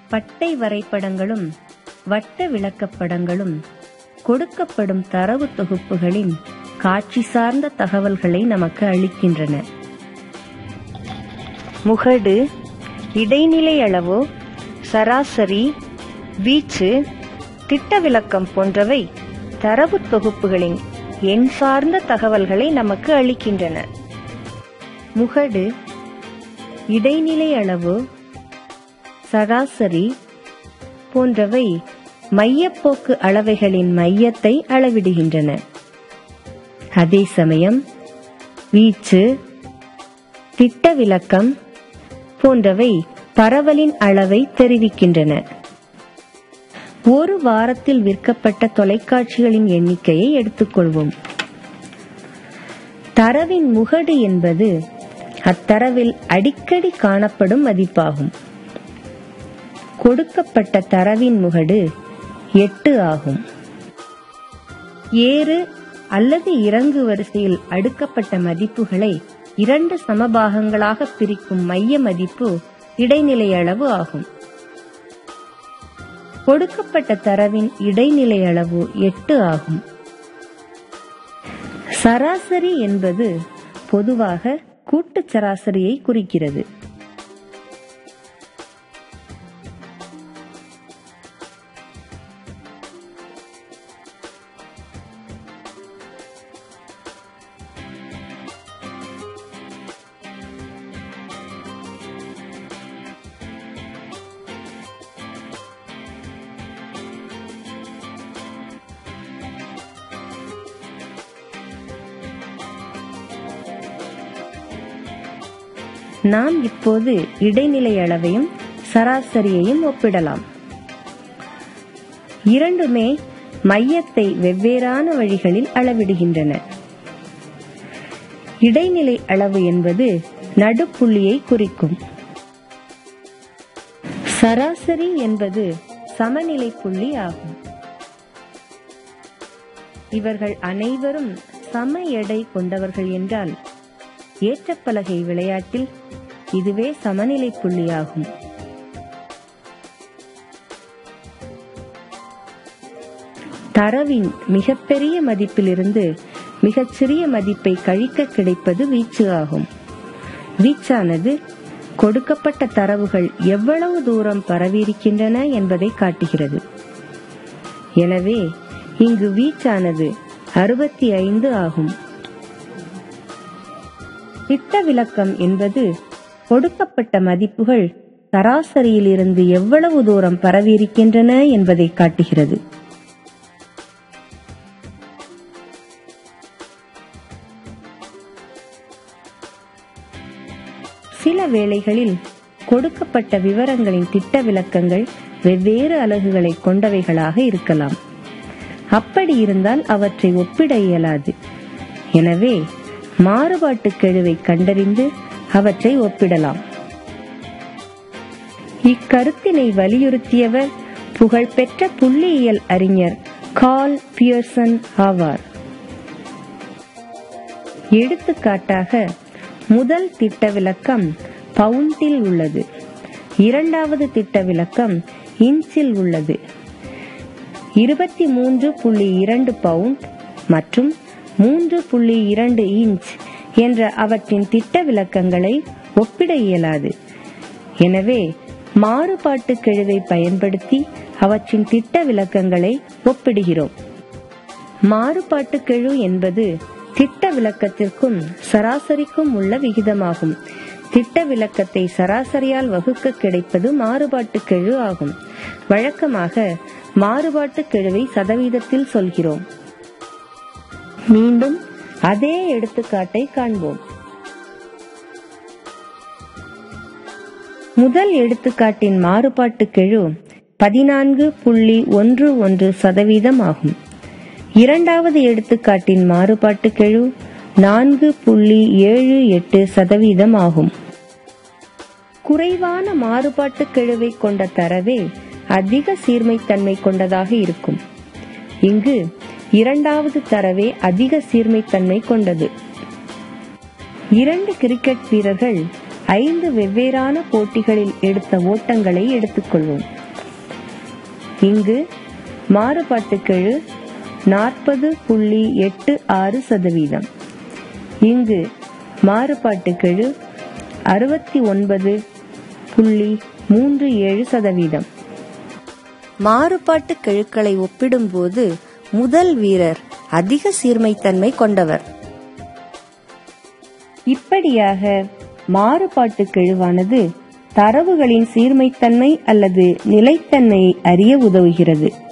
பட்டை வரைபடங்களும் வட்ட விளக்கப்படங்களும் கொடுக்கப்படும் தரவு தொகுப்புகளின் காட்சி சார்ந்த தகவல்களை நமக்கு அளிக்கின்றன முகடு இடைநிலை அளவு சராசரி வீச்சு திட்ட விளக்கம் போன்றவை தரவு தொகுப்புகளின் எண் சார்ந்த தகவல்களை நமக்கு அளிக்கின்றன முகடு இடைநிலை அளவு சராசரி போன்றவை மையப்போக்கு அளவைகளின் மையத்தை அளவிடுகின்றன அதே சமயம் வீச்சு திட்ட விளக்கம் போன்றவை பரவலின் அளவை தெரிவிக்கின்றன ஒரு வாரத்தில் விற்கப்பட்ட தொலைக்காட்சிகளின் எண்ணிக்கையை எடுத்துக்கொள்வோம் தரவின் முகடு என்பது அத்தரவில் அடிக்கடி காணப்படும் மதிப்பாகும் கொடுக்கப்பட்ட தரவின் முகடு எட்டு ஆகும் ஏறு அல்லது இறங்கு வரிசையில் அடுக்கப்பட்ட மதிப்புகளை இரண்டு சமபாகங்களாக பிரிக்கும் மைய மதிப்பு இடைநிலை அளவு ஆகும் கொடுக்கப்பட்ட தரவின் இடைநிலை அளவு எட்டு ஆகும் சராசரி என்பது பொதுவாக கூட்டுச் சராசரியை குறிக்கிறது நாம் இப்போது இடைநிலை அளவையும் சராசரியையும் ஒப்பிடலாம் இரண்டுமே மையத்தை வெவ்வேறான வழிகளில் அளவிடுகின்றன இடைநிலை அளவு என்பது நடுப்புள்ளியை குறிக்கும் சராசரி என்பது சமநிலை புள்ளி ஆகும் இவர்கள் அனைவரும் சம எடை கொண்டவர்கள் என்றால் ஏற்றப்பலகை விளையாட்டில் இதுவே சமநிலை புள்ளியாகும் தரவின் மிகப்பெரிய மதிப்பிலிருந்து மிகச்சிறிய மதிப்பை கழிக்க கிடைப்பது வீச்சு ஆகும் வீச்சானது கொடுக்கப்பட்ட தரவுகள் எவ்வளவு தூரம் பரவியிருக்கின்றன என்பதை காட்டுகிறது எனவே இங்கு வீச்சானது அறுபத்தி ஐந்து ஆகும் திட்ட விளக்கம் என்பது கொடுக்கப்பட்ட மதிப்புகள் சராசரியிலிருந்து எவ்வளவு தூரம் பரவியிருக்கின்றன என்பதை காட்டுகிறது சில வேளைகளில் கொடுக்கப்பட்ட விவரங்களின் திட்ட விளக்கங்கள் வெவ்வேறு அலகுகளை கொண்டவைகளாக இருக்கலாம் அப்படி இருந்தால் அவற்றை ஒப்பிட இயலாது எனவே மாறுபாட்டு கெழுவை கண்டறிந்து அவற்றை ஒப்பிடலாம் இக்கருத்தினை வலியுறுத்தியவர் புகழ்பெற்ற புள்ளியியல் அறிஞர் கால் பியர்சன் ஆவார் எடுத்துக்காட்டாக முதல் திட்ட விளக்கம் பவுண்டில் உள்ளது இரண்டாவது திட்ட விளக்கம் இன்ச்சில் உள்ளது இருபத்தி மூன்று புள்ளி இரண்டு பவுண்ட் மற்றும் மூன்று புள்ளி இரண்டு இன்ச் என்ற அவற்றின் திட்ட விளக்கங்களை ஒப்பிட இயலாது எனவே மாறுபாட்டு கெழுவை பயன்படுத்தி அவற்றின் திட்ட விளக்கங்களை ஒப்பிடுகிறோம் மாறுபாட்டு கெழு என்பது திட்ட விளக்கத்திற்கும் சராசரிக்கும் உள்ள விகிதமாகும் திட்ட விளக்கத்தை சராசரியால் வகுக்க கிடைப்பது மாறுபாட்டு கெழு ஆகும் வழக்கமாக மாறுபாட்டு கெழுவை சதவீதத்தில் சொல்கிறோம் மீண்டும் அதே எடுத்துக்காட்டை காண்போம் முதல் எடுத்துக்காட்டின் மாறுபாட்டு கெழு பதினான்கு புள்ளி ஒன்று ஒன்று சதவீதம் ஆகும் இரண்டாவது எடுத்துக்காட்டின் மாறுபாட்டு கெழு நான்கு புள்ளி ஏழு எட்டு சதவீதம் ஆகும் குறைவான மாறுபாட்டு கெழுவை கொண்ட தரவே அதிக சீர்மைத்தன்மை கொண்டதாக இருக்கும் இங்கு இரண்டாவது தரவே அதிக சீர்மைத்தன்மை கொண்டது இரண்டு கிரிக்கெட் வீரர்கள் ஐந்து வெவ்வேறான போட்டிகளில் எடுத்த ஓட்டங்களை எடுத்துக்கொள்வோம் இங்கு மாறுபாட்டு கெழு நாற்பது புள்ளி எட்டு ஆறு சதவீதம் இங்கு மாறுபாட்டு கெழு அறுபத்தி ஒன்பது புள்ளி மூன்று ஏழு சதவீதம் மாறுபாட்டு கெழுக்களை ஒப்பிடும்போது முதல் வீரர் அதிக சீர்மைத்தன்மை கொண்டவர் இப்படியாக மாறுபாட்டு கெழுவானது தரவுகளின் சீர்மைத்தன்மை அல்லது நிலைத்தன்மையை அறிய உதவுகிறது